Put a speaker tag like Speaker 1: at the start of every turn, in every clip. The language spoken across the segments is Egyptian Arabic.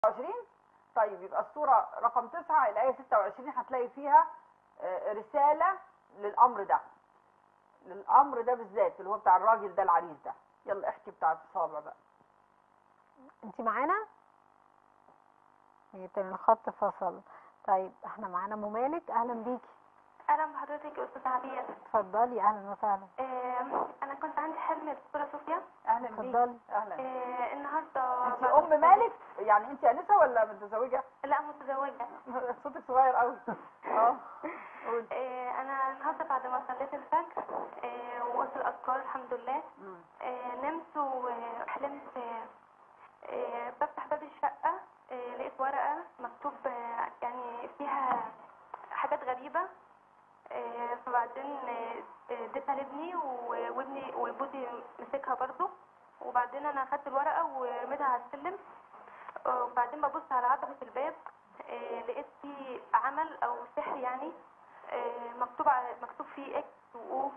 Speaker 1: 26 طيب يبقى الصورة رقم 9 الآية 26 هتلاقي فيها آه، رسالة للأمر ده للأمر ده بالذات اللي هو بتاع الراجل ده العريس ده يلا احكي بتاع الصابع بقى
Speaker 2: انت معانا هي تاني الخط فصل طيب احنا معانا ام مالك اهلا بيكي
Speaker 3: اهلا بحضرتك يا استاذه عبير
Speaker 2: اتفضلي اهلا وسهلا
Speaker 3: آه، انا كنت عندي حلم الدكتوره صوفيا
Speaker 1: أهلا بيك
Speaker 2: اتفضلي.
Speaker 1: أهلا
Speaker 3: آه، النهارده
Speaker 1: انت
Speaker 3: بعد
Speaker 1: ام
Speaker 3: الفجر-
Speaker 1: مالك يعني انت انسه ولا متزوجه
Speaker 3: لا متزوجه
Speaker 1: صوتك صغير قوي اه قولي.
Speaker 3: آه، انا النهارده بعد ما صليت الفجر آه، وقلت الاذكار الحمد لله
Speaker 1: مم.
Speaker 3: آه، نمت وحلمت آه، آه، بفتح باب الشقه آه، لقيت ورقه مكتوب آه، يعني فيها حاجات غريبه آه، فبعدين آه، آه، اديتها لابني و- وابني وجوزي مسكها برضو وبعدين انا اخدت الورقه ورميتها على السلم آه، وبعدين ببص على عتبه الباب آه، لقيت فيه عمل او سحر يعني آه، مكتوب على مكتوب فيه اكس واو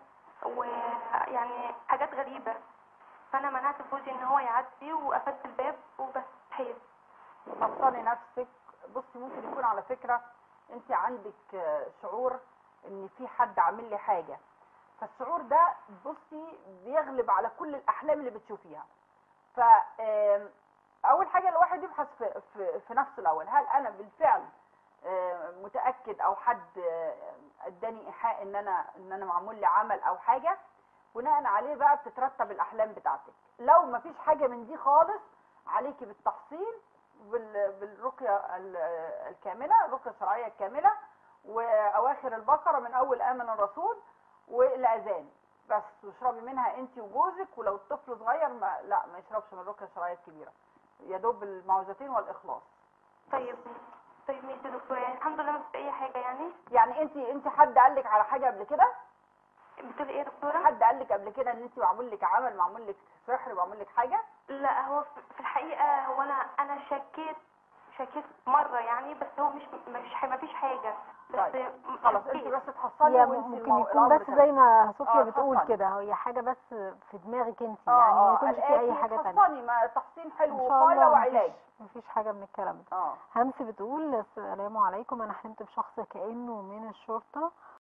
Speaker 3: ويعني حاجات غريبه فانا منعت جوزي ان هو يعدي وقفلت الباب وبس صحيت
Speaker 1: حصني نفسك بصي ممكن يكون على فكرة انت عندك آه، شعور ان في حد عامل لي حاجة فالشعور ده بصي بيغلب على كل الاحلام اللي بتشوفيها ف آم، اول حاجة الواحد يبحث في, في, في نفسه الاول هل انا بالفعل آه، متأكد او حد آه، اداني ايحاء ان انا ان انا معمول لي عمل او حاجة بناء عليه بقى بتترتب الاحلام بتاعتك لو مفيش حاجة من دي خالص عليكي بالتحصين بال- بالرقية ال- الكاملة الرقية الشرعية الكاملة وأواخر البقرة من أول آمن الرسول والأذان بس واشربي منها أنت وجوزك ولو الطفل صغير ما لا ما يشربش من الرقية الشرعية الكبيرة يا دوب المعوذتين والإخلاص
Speaker 3: طيب طيب ماشي يا دكتور يعني الحمد لله مفيش اي حاجه يعني
Speaker 1: يعني أنت أنت حد قال لك على حاجة قبل كده؟
Speaker 3: بتقولي ايه يا دكتوره
Speaker 1: حد قال لك قبل كده إن أنت معمول لك عمل معمول لك سحر معمول لك حاجة؟
Speaker 3: لا هو في في الحقيقة هو أنا أنا شكيت شكيت مرة يعني بس هو مش مش ما فيش حاجة بس
Speaker 1: طيب، خلاص أنت
Speaker 3: شكيت.
Speaker 1: بس تحصلي
Speaker 2: هي
Speaker 1: وأنت
Speaker 2: ممكن
Speaker 1: المو-
Speaker 2: يكون
Speaker 1: الأمر
Speaker 2: بس
Speaker 1: تمام.
Speaker 2: زي ما صوفيا
Speaker 1: آه،
Speaker 2: بتقول
Speaker 1: اتفضلي.
Speaker 2: كده هي حاجه بس في دماغك انت
Speaker 1: اه
Speaker 2: يعني ما
Speaker 1: اه
Speaker 2: يكونش في اي
Speaker 1: الآتي
Speaker 2: حاجه تانية
Speaker 1: تحصني ما تحصين حلو
Speaker 2: ان شاء
Speaker 1: وقاية
Speaker 2: الله
Speaker 1: وعلاج
Speaker 2: مفيش, مفيش حاجه من الكلام ده
Speaker 1: اه
Speaker 2: همس بتقول السلام عليكم انا حلمت بشخص كانه من الشرطه